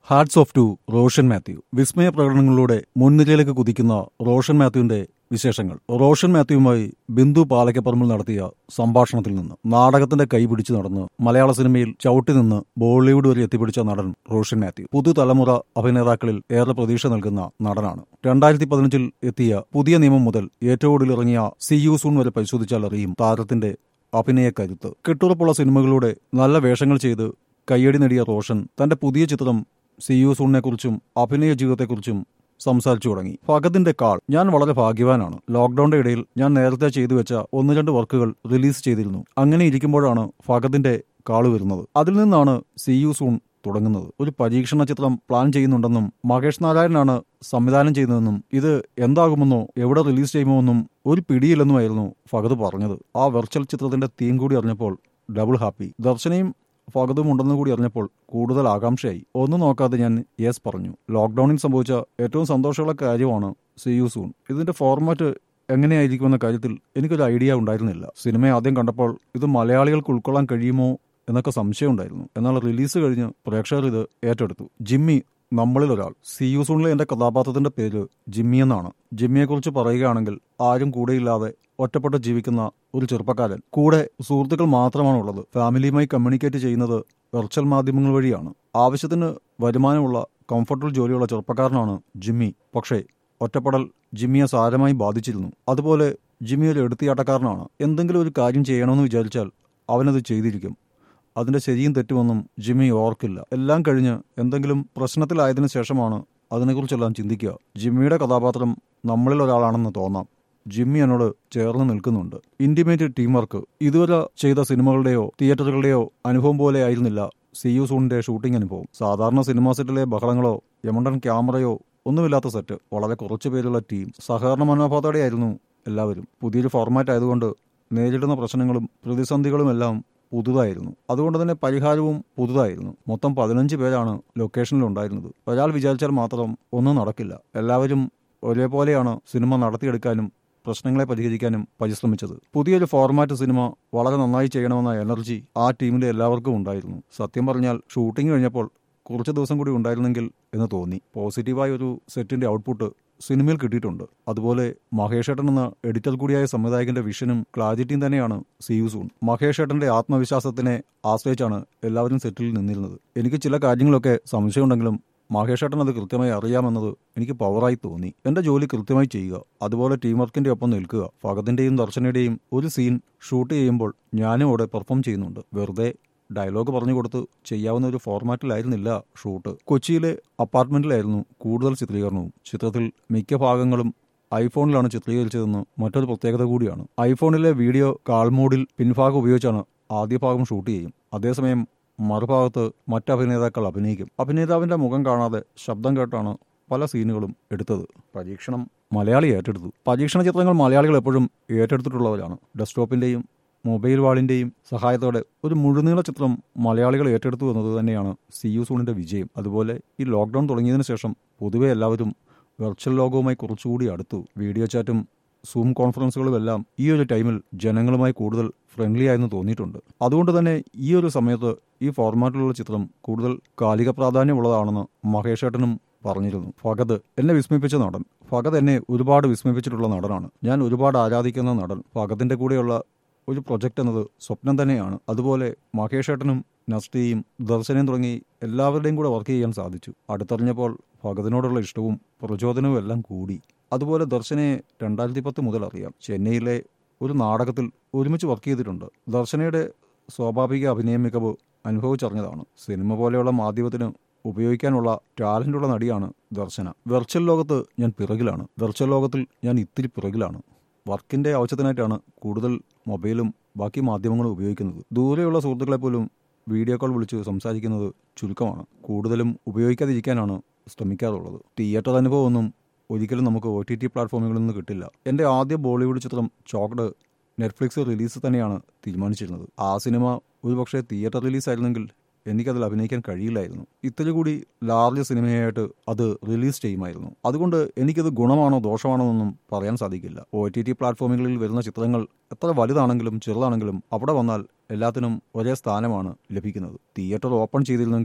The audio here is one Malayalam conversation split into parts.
hertz of two Roshan Mathew വിസ്മയ പ്രകടനങ്ങളിലൂടെ മുൻനിരയിലേക്ക് കുതിക്കുന്ന റോഷൻ മാത്യുവിന്റെ വിശേഷങ്ങൾ റോഷൻ മാത്യുവുമായി ബിന്ദു പാലക്കപ്പറമ്പിൽ നടത്തിയ സംഭാഷണത്തിൽ നിന്ന് നാടകത്തിന്റെ കൈ പിടിച്ചു നടന്ന് മലയാള സിനിമയിൽ ചവിട്ടി നിന്ന് ബോളിവുഡ് വരെ എത്തിപ്പിടിച്ച നടൻ റോഷൻ മാത്യു പുതുതലമുറ അഭിനേതാക്കളിൽ ഏറെ പ്രതീക്ഷ നൽകുന്ന നടനാണ് രണ്ടായിരത്തി പതിനഞ്ചിൽ എത്തിയ പുതിയ നിയമം മുതൽ ഏറ്റവും ഒടുവിൽ ഇറങ്ങിയ സി യു സൂൺ വരെ പരിശോധിച്ചാൽ അറിയും താരത്തിന്റെ അഭിനയ കരുത്ത് കെട്ടുറപ്പുള്ള സിനിമകളിലൂടെ നല്ല വേഷങ്ങൾ ചെയ്ത് കയ്യടി നേടിയ റോഷൻ തന്റെ പുതിയ ചിത്രം സി യു സൂണിനെ കുറിച്ചും അഭിനയ ജീവിതത്തെക്കുറിച്ചും സംസാരിച്ചു തുടങ്ങി ഫഗദിന്റെ കാൾ ഞാൻ വളരെ ഭാഗ്യവാനാണ് ലോക്ഡൌണിന്റെ ഇടയിൽ ഞാൻ നേരത്തെ ചെയ്തു വെച്ച ഒന്ന് രണ്ട് വർക്കുകൾ റിലീസ് ചെയ്തിരുന്നു അങ്ങനെ ഇരിക്കുമ്പോഴാണ് ഫഗദിന്റെ കാള് വരുന്നത് അതിൽ നിന്നാണ് സി യു സൂൺ തുടങ്ങുന്നത് ഒരു പരീക്ഷണ ചിത്രം പ്ലാൻ ചെയ്യുന്നുണ്ടെന്നും മഹേഷ് നാരായണനാണ് സംവിധാനം ചെയ്യുന്നതെന്നും ഇത് എന്താകുമെന്നോ എവിടെ റിലീസ് ചെയ്യുമോന്നും ഒരു പിടിയില്ലെന്നുമായിരുന്നു ഫഗദ് പറഞ്ഞത് ആ വെർച്വൽ ചിത്രത്തിന്റെ തീം കൂടി അറിഞ്ഞപ്പോൾ ഡബിൾ ഹാപ്പി ദർശനയും ഫഗതും ഉണ്ടെന്ന് കൂടി അറിഞ്ഞപ്പോൾ കൂടുതൽ ആകാംക്ഷയായി ഒന്നും നോക്കാതെ ഞാൻ യെസ് പറഞ്ഞു ലോക്ക്ഡൌണിൽ സംഭവിച്ച ഏറ്റവും സന്തോഷമുള്ള കാര്യമാണ് സി യു സൂൺ ഇതിന്റെ ഫോർമാറ്റ് എങ്ങനെയായിരിക്കുമെന്ന കാര്യത്തിൽ എനിക്കൊരു ഐഡിയ ഉണ്ടായിരുന്നില്ല സിനിമ ആദ്യം കണ്ടപ്പോൾ ഇത് മലയാളികൾക്ക് ഉൾക്കൊള്ളാൻ കഴിയുമോ എന്നൊക്കെ സംശയമുണ്ടായിരുന്നു എന്നാൽ റിലീസ് കഴിഞ്ഞ് പ്രേക്ഷകർ ഇത് ഏറ്റെടുത്തു ജിമ്മി നമ്മളിൽ ഒരാൾ സി യു സൂണിലെ എന്റെ കഥാപാത്രത്തിന്റെ പേര് ജിമ്മി എന്നാണ് ജിമ്മിയെക്കുറിച്ച് പറയുകയാണെങ്കിൽ ആരും കൂടെയില്ലാതെ ഒറ്റപ്പെട്ട് ജീവിക്കുന്ന ഒരു ചെറുപ്പക്കാരൻ കൂടെ സുഹൃത്തുക്കൾ മാത്രമാണുള്ളത് ഫാമിലിയുമായി കമ്മ്യൂണിക്കേറ്റ് ചെയ്യുന്നത് വെർച്വൽ മാധ്യമങ്ങൾ വഴിയാണ് ആവശ്യത്തിന് വരുമാനമുള്ള കംഫർട്ടബിൾ ജോലിയുള്ള ചെറുപ്പക്കാരനാണ് ജിമ്മി പക്ഷേ ഒറ്റപ്പെടൽ ജിമ്മിയെ സാരമായി ബാധിച്ചിരുന്നു അതുപോലെ ജിമ്മി ഒരു എടുത്തിയാട്ടക്കാരനാണ് എന്തെങ്കിലും ഒരു കാര്യം ചെയ്യണമെന്ന് വിചാരിച്ചാൽ അവനത് ചെയ്തിരിക്കും അതിന്റെ ശരിയും തെറ്റുമൊന്നും ജിമ്മി ഓർക്കില്ല എല്ലാം കഴിഞ്ഞ് എന്തെങ്കിലും പ്രശ്നത്തിലായതിനു ശേഷമാണ് അതിനെക്കുറിച്ചെല്ലാം ചിന്തിക്കുക ജിമ്മിയുടെ കഥാപാത്രം നമ്മളിൽ ഒരാളാണെന്ന് തോന്നാം ജിമ്മി എന്നോട് ചേർന്ന് നിൽക്കുന്നുണ്ട് ഇന്റിമേറ്റ് ടീം വർക്ക് ഇതുവരെ ചെയ്ത സിനിമകളുടെയോ തിയേറ്ററുകളുടെയോ അനുഭവം പോലെ ആയിരുന്നില്ല സി യു സൂണിന്റെ ഷൂട്ടിംഗ് അനുഭവം സാധാരണ സിനിമാ സെറ്റിലെ ബഹളങ്ങളോ യമണ്ടൻ ക്യാമറയോ ഒന്നുമില്ലാത്ത സെറ്റ് വളരെ കുറച്ചു പേരുള്ള ടീം സഹകരണ മനോഭാവത്തോടെയായിരുന്നു എല്ലാവരും പുതിയൊരു ഫോർമാറ്റ് ആയതുകൊണ്ട് നേരിടുന്ന പ്രശ്നങ്ങളും പ്രതിസന്ധികളും എല്ലാം പുതുതായിരുന്നു അതുകൊണ്ട് തന്നെ പരിഹാരവും പുതുതായിരുന്നു മൊത്തം പതിനഞ്ച് പേരാണ് ലൊക്കേഷനിൽ ഉണ്ടായിരുന്നത് ഒരാൾ വിചാരിച്ചാൽ മാത്രം ഒന്നും നടക്കില്ല എല്ലാവരും ഒരേപോലെയാണ് സിനിമ നടത്തിയെടുക്കാനും പ്രശ്നങ്ങളെ പരിഹരിക്കാനും പരിശ്രമിച്ചത് പുതിയൊരു ഫോർമാറ്റ് സിനിമ വളരെ നന്നായി ചെയ്യണമെന്ന എനർജി ആ ടീമിലെ എല്ലാവർക്കും ഉണ്ടായിരുന്നു സത്യം പറഞ്ഞാൽ ഷൂട്ടിംഗ് കഴിഞ്ഞപ്പോൾ കുറച്ച് ദിവസം കൂടി ഉണ്ടായിരുന്നെങ്കിൽ എന്ന് തോന്നി പോസിറ്റീവായ ഒരു സെറ്റിന്റെ ഔട്ട്പുട്ട് സിനിമയിൽ കിട്ടിയിട്ടുണ്ട് അതുപോലെ മഹേഷ് ഏട്ടൻ എന്ന എഡിറ്റർ കൂടിയായ സംവിധായകന്റെ വിഷനും ക്ലാരിറ്റിയും തന്നെയാണ് സി യു സൂൺ മഹേഷ് ഏട്ടന്റെ ആത്മവിശ്വാസത്തിനെ ആശ്രയിച്ചാണ് എല്ലാവരും സെറ്റിൽ നിന്നിരുന്നത് എനിക്ക് ചില കാര്യങ്ങളൊക്കെ സംശയമുണ്ടെങ്കിലും മഹേഷ് ഏട്ടൻ അത് കൃത്യമായി അറിയാമെന്നത് എനിക്ക് പവറായി തോന്നി എന്റെ ജോലി കൃത്യമായി ചെയ്യുക അതുപോലെ ടീം വർക്കിന്റെ ഒപ്പം നിൽക്കുക ഫഗതിന്റെയും ദർശനയുടെയും ഒരു സീൻ ഷൂട്ട് ചെയ്യുമ്പോൾ ഞാനും അവിടെ പെർഫോം ചെയ്യുന്നുണ്ട് വെറുതെ ഡയലോഗ് പറഞ്ഞു കൊടുത്ത് ചെയ്യാവുന്ന ഒരു ഫോർമാറ്റിലായിരുന്നില്ല ഷൂട്ട് കൊച്ചിയിലെ അപ്പാർട്ട്മെന്റിലായിരുന്നു കൂടുതൽ ചിത്രീകരണവും ചിത്രത്തിൽ മിക്ക ഭാഗങ്ങളും ഐഫോണിലാണ് ചിത്രീകരിച്ചതെന്ന് മറ്റൊരു പ്രത്യേകത കൂടിയാണ് ഐഫോണിലെ വീഡിയോ കാൾ മോഡിൽ പിൻഭാഗം ഉപയോഗിച്ചാണ് ആദ്യ ഭാഗം ഷൂട്ട് ചെയ്യും അതേസമയം മറുഭാഗത്ത് മറ്റ് അഭിനേതാക്കൾ അഭിനയിക്കും അഭിനേതാവിന്റെ മുഖം കാണാതെ ശബ്ദം കേട്ടാണ് പല സീനുകളും എടുത്തത് പരീക്ഷണം മലയാളി ഏറ്റെടുത്തു പരീക്ഷണ ചിത്രങ്ങൾ മലയാളികൾ എപ്പോഴും ഏറ്റെടുത്തിട്ടുള്ളവരാണ് ഡെസ്ക്ടോപ്പിന്റെയും മൊബൈൽ വാളിന്റെയും സഹായത്തോടെ ഒരു മുഴുനീള ചിത്രം മലയാളികൾ ഏറ്റെടുത്തു എന്നത് തന്നെയാണ് സി യു സൂണിന്റെ വിജയം അതുപോലെ ഈ ലോക്ക്ഡൌൺ തുടങ്ങിയതിനു ശേഷം പൊതുവെ എല്ലാവരും വെർച്വൽ ലോകവുമായി കുറച്ചുകൂടി അടുത്തു വീഡിയോ ചാറ്റും സൂം കോൺഫറൻസുകളുമെല്ലാം ഈ ഒരു ടൈമിൽ ജനങ്ങളുമായി കൂടുതൽ ഫ്രണ്ട്ലി ആയെന്ന് തോന്നിയിട്ടുണ്ട് അതുകൊണ്ട് തന്നെ ഈ ഒരു സമയത്ത് ഈ ഫോർമാറ്റിലുള്ള ചിത്രം കൂടുതൽ കാലിക പ്രാധാന്യമുള്ളതാണെന്ന് മഹേഷ് ഏട്ടനും പറഞ്ഞിരുന്നു ഫഗത് എന്നെ വിസ്മയിപ്പിച്ച നടൻ ഫഗത് എന്നെ ഒരുപാട് വിസ്മയിപ്പിച്ചിട്ടുള്ള നടനാണ് ഞാൻ ഒരുപാട് ആരാധിക്കുന്ന നടൻ ഫഗത്തിന്റെ കൂടെയുള്ള ഒരു പ്രൊജക്റ്റ് എന്നത് സ്വപ്നം തന്നെയാണ് അതുപോലെ മഹേഷ് ഏട്ടനും നസ്തിയും ദർശനയും തുടങ്ങി എല്ലാവരുടെയും കൂടെ വർക്ക് ചെയ്യാൻ സാധിച്ചു അടുത്തറിഞ്ഞപ്പോൾ ഭഗതിനോടുള്ള ഇഷ്ടവും പ്രചോദനവും എല്ലാം കൂടി അതുപോലെ ദർശനയെ രണ്ടായിരത്തി പത്ത് മുതൽ അറിയാം ചെന്നൈയിലെ ഒരു നാടകത്തിൽ ഒരുമിച്ച് വർക്ക് ചെയ്തിട്ടുണ്ട് ദർശനയുടെ സ്വാഭാവിക അഭിനയ മികവ് അനുഭവിച്ചറിഞ്ഞതാണ് സിനിമ പോലെയുള്ള മാധ്യമത്തിന് ഉപയോഗിക്കാനുള്ള ടാലന്റുള്ള നടിയാണ് ദർശന വെർച്വൽ ലോകത്ത് ഞാൻ പിറകിലാണ് വെർച്വൽ ലോകത്തിൽ ഞാൻ ഇത്തിരി പിറകിലാണ് വർക്കിന്റെ ആവശ്യത്തിനായിട്ടാണ് കൂടുതൽ മൊബൈലും ബാക്കി മാധ്യമങ്ങളും ഉപയോഗിക്കുന്നത് ദൂരെയുള്ള സുഹൃത്തുക്കളെ പോലും വീഡിയോ കോൾ വിളിച്ച് സംസാരിക്കുന്നത് ചുരുക്കമാണ് കൂടുതലും ഉപയോഗിക്കാതിരിക്കാനാണ് ശ്രമിക്കാറുള്ളത് തിയേറ്റർ അനുഭവമൊന്നും ഒരിക്കലും നമുക്ക് ഒ ടി ടി പ്ലാറ്റ്ഫോമുകളിൽ നിന്ന് കിട്ടില്ല എൻ്റെ ആദ്യ ബോളിവുഡ് ചിത്രം ചോക്ഡ് നെറ്റ്ഫ്ലിക്സ് റിലീസ് തന്നെയാണ് തീരുമാനിച്ചിരുന്നത് ആ സിനിമ ഒരുപക്ഷെ തിയേറ്റർ റിലീസായിരുന്നെങ്കിൽ എനിക്കതിൽ അഭിനയിക്കാൻ കഴിയില്ലായിരുന്നു ഇത്തിരി കൂടി ലാർജ് സിനിമയായിട്ട് അത് റിലീസ് ചെയ്യുമായിരുന്നു അതുകൊണ്ട് എനിക്കത് ഗുണമാണോ ദോഷമാണോ എന്നൊന്നും പറയാൻ സാധിക്കില്ല ഒ ടി ടി പ്ലാറ്റ്ഫോമുകളിൽ വരുന്ന ചിത്രങ്ങൾ എത്ര വലുതാണെങ്കിലും ചെറുതാണെങ്കിലും അവിടെ വന്നാൽ എല്ലാത്തിനും ഒരേ സ്ഥാനമാണ് ലഭിക്കുന്നത് തിയേറ്റർ ഓപ്പൺ ചെയ്തിരുന്നെങ്കിൽ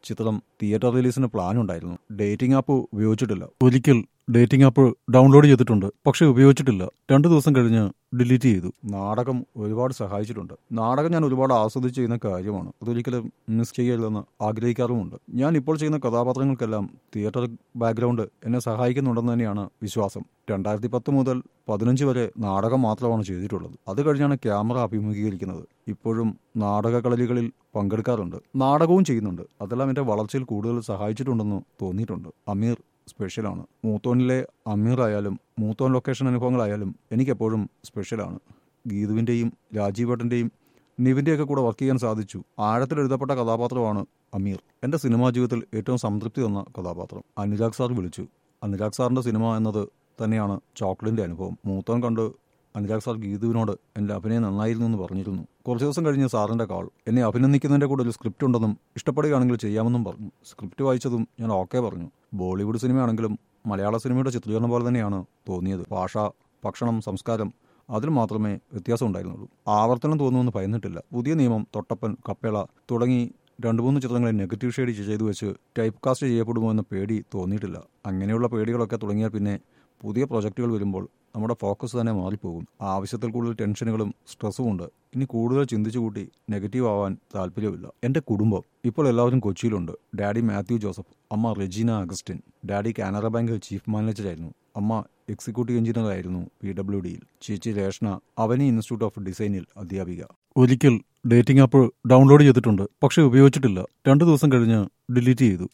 ചിത്രം തിയേറ്റർ റിലീസിന് പ്ലാൻ ഉണ്ടായിരുന്നു ഡേറ്റിംഗ് ആപ്പ് ഉപയോഗിച്ചിട്ടില്ല ഒരിക്കൽ ഡേറ്റിംഗ് ആപ്പ് ഡൗൺലോഡ് ചെയ്തിട്ടുണ്ട് പക്ഷെ ഉപയോഗിച്ചിട്ടില്ല രണ്ടു ദിവസം കഴിഞ്ഞ് ഡിലീറ്റ് ചെയ്തു നാടകം ഒരുപാട് സഹായിച്ചിട്ടുണ്ട് നാടകം ഞാൻ ഒരുപാട് ആസ്വദിച്ച് ചെയ്യുന്ന കാര്യമാണ് അതൊരിക്കലും മിസ് ചെയ്യരുതെന്ന് ആഗ്രഹിക്കാറുമുണ്ട് ഞാൻ ഇപ്പോൾ ചെയ്യുന്ന കഥാപാത്രങ്ങൾക്കെല്ലാം തിയേറ്റർ ബാക്ക്ഗ്രൗണ്ട് എന്നെ സഹായിക്കുന്നുണ്ടെന്ന് തന്നെയാണ് വിശ്വാസം രണ്ടായിരത്തി പത്ത് മുതൽ പതിനഞ്ച് വരെ നാടകം മാത്രമാണ് ചെയ്തിട്ടുള്ളത് അത് കഴിഞ്ഞാണ് ക്യാമറ അഭിമുഖീകരിക്കുന്നത് ഇപ്പോഴും നാടകക്കളരികളിൽ പങ്കെടുക്കാറുണ്ട് നാടകവും ചെയ്യുന്നുണ്ട് അതെല്ലാം എൻ്റെ വളർച്ചയിൽ കൂടുതൽ സഹായിച്ചിട്ടുണ്ടെന്ന് തോന്നിയിട്ടുണ്ട് അമീർ സ്പെഷ്യലാണ് മൂത്തോനിലെ അമീർ ആയാലും മൂത്തോൻ ലൊക്കേഷൻ അനുഭവങ്ങളായാലും എനിക്കെപ്പോഴും സ്പെഷ്യലാണ് ഗീതുവിൻ്റെയും രാജീവേട്ടൻ്റെയും നിവിൻ്റെയൊക്കെ കൂടെ വർക്ക് ചെയ്യാൻ സാധിച്ചു ആഴത്തിൽ എഴുതപ്പെട്ട കഥാപാത്രമാണ് അമീർ എൻ്റെ സിനിമാ ജീവിതത്തിൽ ഏറ്റവും സംതൃപ്തി തന്ന കഥാപാത്രം അനുരാഗ് സാർ വിളിച്ചു അനുരാഗ് സാറിൻ്റെ സിനിമ എന്നത് തന്നെയാണ് ചോക്ലേറ്റിൻ്റെ അനുഭവം മൂത്തോൻ കണ്ട് അനുരാഗ് സാർ ഗീതുവിനോട് എൻ്റെ അഭിനയം നന്നായിരുന്നു എന്ന് പറഞ്ഞിരുന്നു കുറച്ച് ദിവസം കഴിഞ്ഞ് സാറിൻ്റെ കാൾ എന്നെ അഭിനന്ദിക്കുന്നതിൻ്റെ കൂടെ ഒരു സ്ക്രിപ്റ്റ് ഉണ്ടെന്നും ഇഷ്ടപ്പെടുകയാണെങ്കിൽ ചെയ്യാമെന്നും പറഞ്ഞു സ്ക്രിപ്റ്റ് വായിച്ചതും ഞാൻ ഓക്കെ പറഞ്ഞു ബോളിവുഡ് സിനിമയാണെങ്കിലും മലയാള സിനിമയുടെ ചിത്രീകരണം പോലെ തന്നെയാണ് തോന്നിയത് ഭാഷ ഭക്ഷണം സംസ്കാരം അതിൽ മാത്രമേ വ്യത്യാസം ഉണ്ടായിരുന്നുള്ളൂ ആവർത്തനം തോന്നുമെന്ന് ഭയന്നിട്ടില്ല പുതിയ നിയമം തൊട്ടപ്പൻ കപ്പേള തുടങ്ങി രണ്ട് മൂന്ന് ചിത്രങ്ങളെ നെഗറ്റീവ് ഷെയ്ഡ് ചെയ്തു വെച്ച് ടൈപ്പ് കാസ്റ്റ് ചെയ്യപ്പെടുമോ എന്ന പേടി തോന്നിയിട്ടില്ല അങ്ങനെയുള്ള പേടികളൊക്കെ തുടങ്ങിയാൽ പിന്നെ പുതിയ പ്രൊജക്റ്റുകൾ വരുമ്പോൾ നമ്മുടെ ഫോക്കസ് തന്നെ മാറിപ്പോകും ആവശ്യത്തിൽ കൂടുതൽ ടെൻഷനുകളും സ്ട്രെസ്സും ഉണ്ട് ഇനി കൂടുതൽ ചിന്തിച്ചു കൂട്ടി നെഗറ്റീവ് ആവാൻ താല്പര്യമില്ല എൻ്റെ കുടുംബം ഇപ്പോൾ എല്ലാവരും കൊച്ചിയിലുണ്ട് ഡാഡി മാത്യു ജോസഫ് അമ്മ റെജീന അഗസ്റ്റിൻ ഡാഡി കാനറ ബാങ്കിൽ ചീഫ് മാനേജറായിരുന്നു അമ്മ എക്സിക്യൂട്ടീവ് എഞ്ചിനീയർ ആയിരുന്നു പി ഡബ്ല്യു ഡിയിൽ ചേച്ചി രേഷ്ണ അവനി ഇൻസ്റ്റിറ്റ്യൂട്ട് ഓഫ് ഡിസൈനിൽ അധ്യാപിക ഒരിക്കൽ ഡേറ്റിംഗ് ആപ്പ് ഡൗൺലോഡ് ചെയ്തിട്ടുണ്ട് പക്ഷെ ഉപയോഗിച്ചിട്ടില്ല രണ്ടു ദിവസം കഴിഞ്ഞ് ഡിലീറ്റ് ചെയ്തു